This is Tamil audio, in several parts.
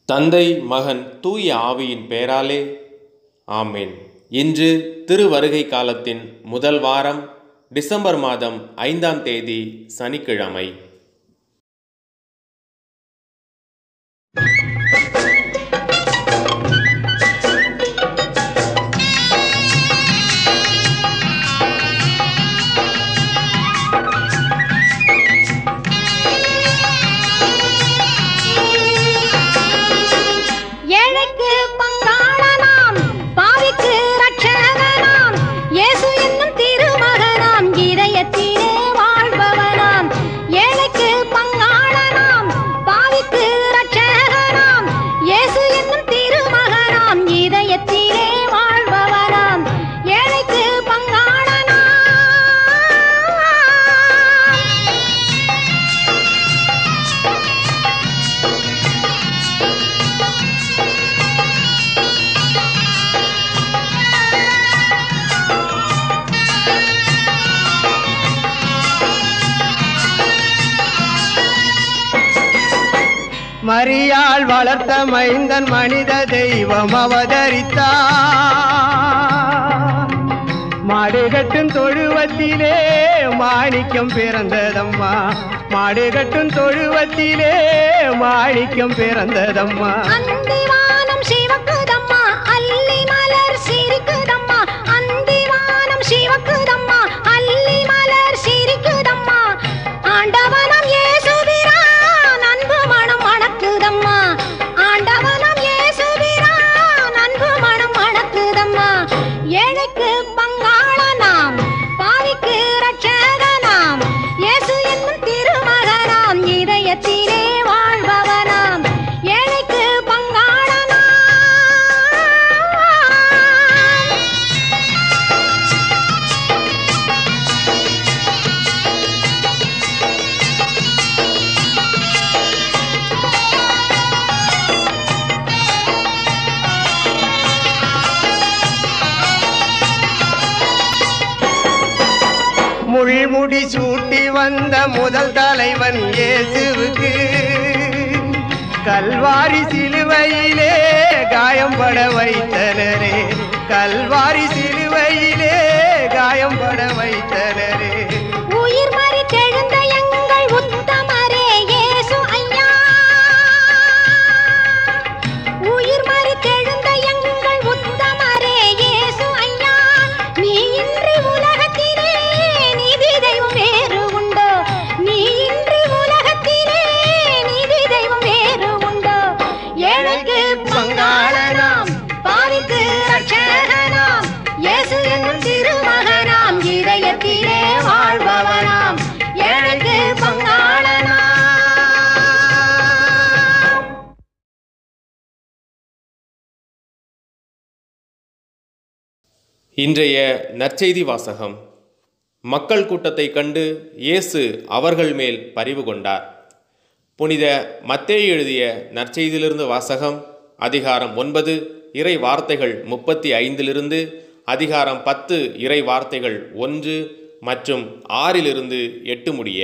தந்தை மகன் தூய ஆவியின் பெயராலே ஆமென் இன்று திருவருகை காலத்தின் முதல் வாரம் டிசம்பர் மாதம் ஐந்தாம் தேதி சனிக்கிழமை ஏழைக்கு பங்காளனாம் பாவிக்கு ரட்சகனாம் இயேசு என்னும் திருமகனாம் இதயத்திலே வாழ்பவனாம் ஏழைக்கு பங்காளனாம் பாவிக்கு ரட்சகனாம் இயேசு என்னும் திருமகனாம் இதயத்திலே வாழ்பவனாம் ஏழைக்கு பங்காளனாம் மரியாள் வளர்த்த மைந்தன் மனித தெய்வம் அவதரித்தார் மாடுகட்டும் தொழுவத்திலே மாணிக்கம் பிறந்ததம்மா மாடுகட்டும் தொழுவத்திலே மாணிக்கம் பிறந்ததம்மா அந்திவானம் சிவக்குதம்மா அல்லி மலர் சிரிக்குதம்மா அந்திவானம் சிவக்குதம்மா அல்லி மலர் சிரிக்குதம்மா ஆண்டவனம் இயேசுபிரான் அன்பு மனம் மணக்குதம்மா ஆண்டவனம் இயேசுபிரான் அன்பு மனம் மணக்குதம்மா ஏழைக்கு பங்காளனாம் பாவிக்கு ரட்சகனாம் இயேசு என்னும் திருமகனாம் இதயத்திலே வாழ்பவனாம் ஏழைக்கு பங்காளனாம் முள்முடி சூட்டி வந்த முதல் தலைவன் இயேசுவுக்கு கல்வாரி சிலுவையிலே காயம்பட வைத்தனரே கல்வாரி சிலுவையிலே காயம்பட வைத்தனரே உயிர் மறித்தெழுந்த எங்கள் உத்தமரே இயேசு ஐயா உயிர் மறித்தெழுந்த எங்கள் உத்தமரே இயேசு ஐயா நீ இன்றி உலகத்திலே நீதி தெய்வம் வேறு உண்டோ நீ இன்றி உலகத்திலே நீதி தெய்வம் வேறு உண்டோ ஏழைக்கு பங்காளனாம் பாவிக்கு ரட்சகனாம் இயேசு என்னும் திருமகனாம் இதயத்திலே வாழ்பவனாம் ஏழைக்கு பங்காளனாம் இன்றைய நற்செய்தி வாசகம் மக்கள் கூட்டத்தை கண்டு இயேசு அவர்கள் மேல் பரிவு கொண்டார் புனித மத்தேயு எழுதிய நற்செய்தியிலிருந்து வாசகம் அதிகாரம் ஒன்பது இறை வார்த்தைகள் முப்பத்தி ஐந்திலிருந்து அதிகாரம் பத்து இறை வார்த்தைகள் ஒன்று மற்றும் ஆறிலிருந்து எட்டு முடிய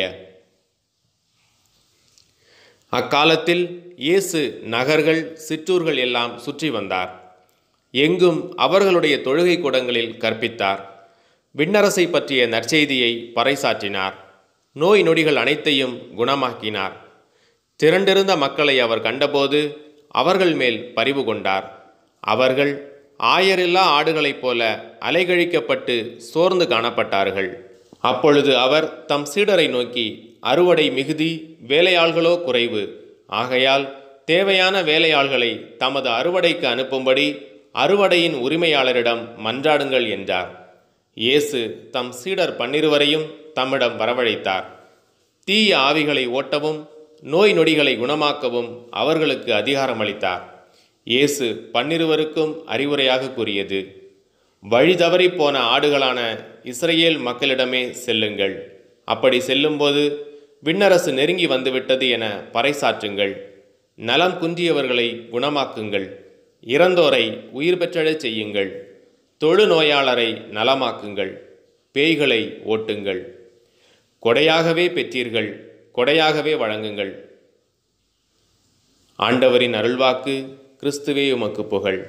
அக்காலத்தில் இயேசு நகர்கள் சிற்றூர்கள் எல்லாம் சுற்றி வந்தார் எங்கும் அவர்களுடைய தொழுகை கூடங்களில் கற்பித்தார் விண்ணரசை பற்றிய நற்செய்தியை பறைசாற்றினார் நோய் நொடிகள் அனைத்தையும் குணமாக்கினார் திரண்டிருந்த மக்களை அவர் கண்டபோது அவர்கள் மேல் பரிவு கொண்டார் அவர்கள் ஆயரில்லா ஆடுகளைப் போல அலைகழிக்கப்பட்டு சோர்ந்து காணப்பட்டார்கள் அப்பொழுது அவர் தம் சீடரை நோக்கி அறுவடை மிகுதி வேலையாள்களோ குறைவு ஆகையால் தேவையான வேலையாள்களை தமது அறுவடைக்கு அனுப்பும்படி அறுவடையின் உரிமையாளரிடம் மன்றாடுங்கள் என்றார் இயேசு தம் சீடர் பன்னிருவரையும் தம்மிடம் வரவழைத்தார் தீய ஆவிகளை ஓட்டவும் நோய் நொடிகளை குணமாக்கவும் அவர்களுக்கு அதிகாரம் அளித்தார் இயேசு பன்னிருவருக்கும் அறிவுரையாக கூறியது வழி தவறிப் போன ஆடுகளான இஸ்ரேல் மக்களிடமே செல்லுங்கள் அப்படி செல்லும்போது விண்ணரசு நெருங்கி வந்துவிட்டது என பறைசாற்றுங்கள் நலம் குன்றியவர்களை குணமாக்குங்கள் இறந்தோரை உயிர் பெற்றழச் செய்யுங்கள் தொழுநோயாளரை நலமாக்குங்கள் பேய்களை ஓட்டுங்கள் கொடையாகவே பெற்றீர்கள் கொடையாகவே வழங்குங்கள் ஆண்டவரின் அருள்வாக்கு கிறிஸ்துவே உமக்கு புகழ்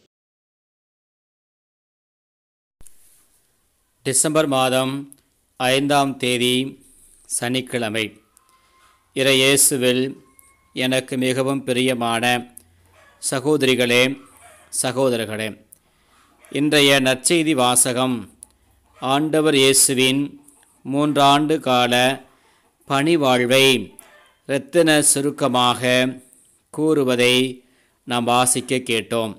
டிசம்பர் மாதம் ஐந்தாம் தேதி சனிக்கிழமை இறையேசுவில் எனக்கு மிகவும் பிரியமான சகோதரிகளே சகோதரர்களே இன்றைய நற்செய்தி வாசகம் ஆண்டவர் இயேசுவின் மூன்றாண்டு கால பணிவாழ்வை இரத்தின சுருக்கமாக கூறுவதை நாம் வாசிக்க கேட்டோம்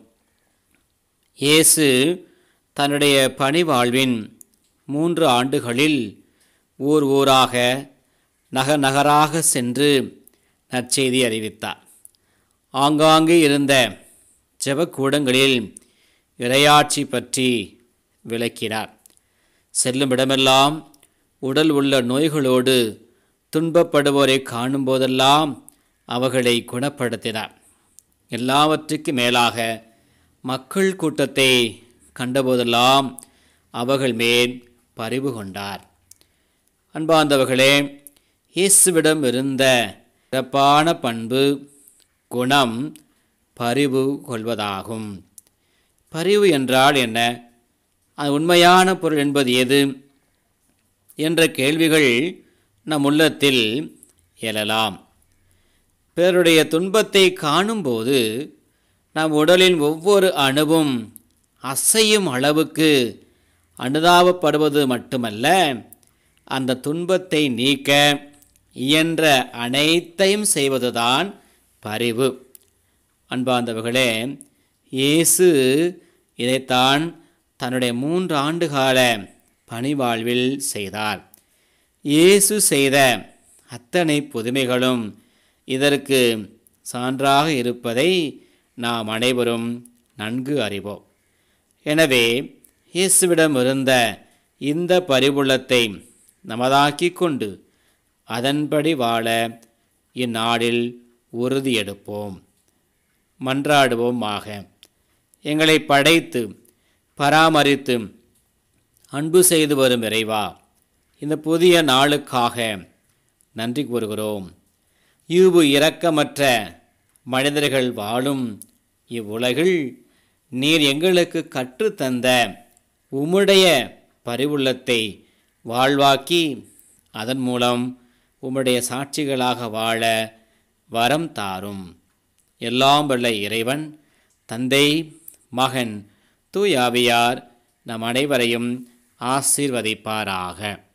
இயேசு தன்னுடைய பணிவாழ்வின் மூன்று ஆண்டுகளில் ஊர் ஊராக நகர் நகராக சென்று நற்செய்தி அறிவித்தார் ஆங்காங்கே இருந்த ஜெபக்கூடங்களில் இரையாட்சி பற்றி விளக்கினார் செல்லும் இடமெல்லாம் உடல் உள்ள நோய்களோடு துன்பப்படுவோரை காணும்போதெல்லாம் அவர்களை குணப்படுத்தினார் எல்லாவற்றுக்கும் மேலாக மக்கள் கூட்டத்தை கண்டபோதெல்லாம் அவர்கள் மேல் பரிவு கொண்டார் அன்பார்ந்தவர்களே இயேசுவிடம் இருந்த சிறப்பான பண்பு குணம் பரிவு கொள்வதாகும் பரிவு என்றால் என்ன அது உண்மையான பொருள் என்பது எது என்ற கேள்விகள் நம் உள்ளத்தில் எழலாம் பிறருடைய துன்பத்தை காணும்போது நம் உடலின் ஒவ்வொரு அணுவும் அசையும் அளவுக்கு அனுதாபப்படுவது மட்டுமல்ல அந்த துன்பத்தை நீக்க இயன்ற அனைத்தையும் செய்வதுதான் பரிவு அன்பார்ந்தவர்களே இயேசு இதைத்தான் தன்னுடைய மூன்று ஆண்டுகால பணிவாழ்வில் செய்தார் இயேசு செய்த அத்தனை புதுமைகளும் இதற்கு சான்றாக இருப்பதை நாம் அனைவரும் நன்கு அறிவோம் எனவே இயேசுவிடம் இருந்த இந்த பரிவுள்ளத்தை நமதாக்கிக் கொண்டு அதன்படி வாழ இந்நாளில் உறுதியெடுப்போம் மன்றாடுவோமாக எங்களை படைத்து பராமரித்து அன்பு செய்து வரும் இறைவா இந்த புதிய நாளுக்காக நன்றி கூறுகிறோம் ஈவு இரக்கமற்ற மனிதர்கள் வாழும் இவ்வுலகில் நீர் எங்களுக்கு கற்றுத்தந்த உம்முடைய பரிவுள்ளத்தை வாழ்வாக்கி அதன் மூலம் உம்முடைய சாட்சிகளாக வாழ வரம் தாரும் எல்லாம் வல்ல இறைவன் தந்தை மகன் தூயாவியார் நம் அனைவரையும் ஆசீர்வதிப்பாராக